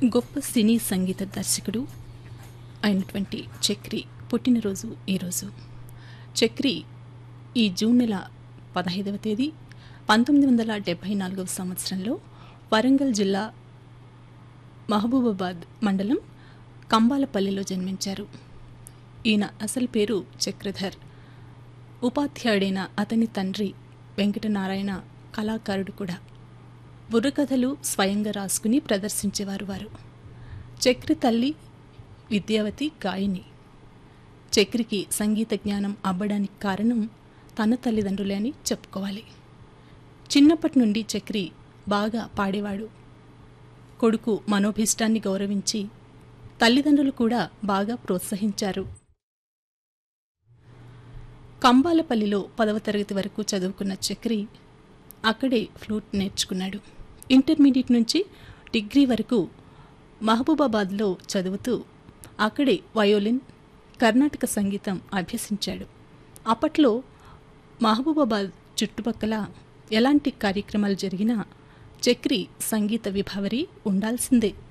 గొప్ప సినీ సంగీత దర్శకుడు అయినటువంటి చక్రి పుట్టినరోజు ఈరోజు చక్రి ఈ జూన్ నెల పదహైదవ తేదీ పంతొమ్మిది వందల డెబ్భై నాలుగవ సంవత్సరంలో వరంగల్ జిల్లా మహబూబాబాద్ మండలం కంబాలపల్లిలో జన్మించారు ఈయన అసలు పేరు చక్రధర్ ఉపాధ్యాయుడైన అతని తండ్రి వెంకటనారాయణ కళాకారుడు కూడా బుర్రకథలు స్వయంగా రాసుకుని ప్రదర్శించేవారు వారు చక్రి తల్లి విద్యావతి గాయని చక్రికి సంగీత జ్ఞానం అవ్వడానికి కారణం తన తల్లిదండ్రులే అని చెప్పుకోవాలి చిన్నప్పటి నుండి చక్రి బాగా పాడేవాడు కొడుకు మనోభీష్టాన్ని గౌరవించి తల్లిదండ్రులు కూడా బాగా ప్రోత్సహించారు కంబాలపల్లిలో పదవ తరగతి వరకు చదువుకున్న చక్రి అక్కడే ఫ్లూట్ నేర్చుకున్నాడు ఇంటర్మీడియట్ నుంచి డిగ్రీ వరకు మహబూబాబాద్లో చదువుతూ అక్కడే వయోలిన్ కర్ణాటక సంగీతం అభ్యసించాడు అప్పట్లో మహబూబాబాద్ చుట్టుపక్కల ఎలాంటి కార్యక్రమాలు జరిగినా చక్రి సంగీత విభావరి ఉండాల్సిందే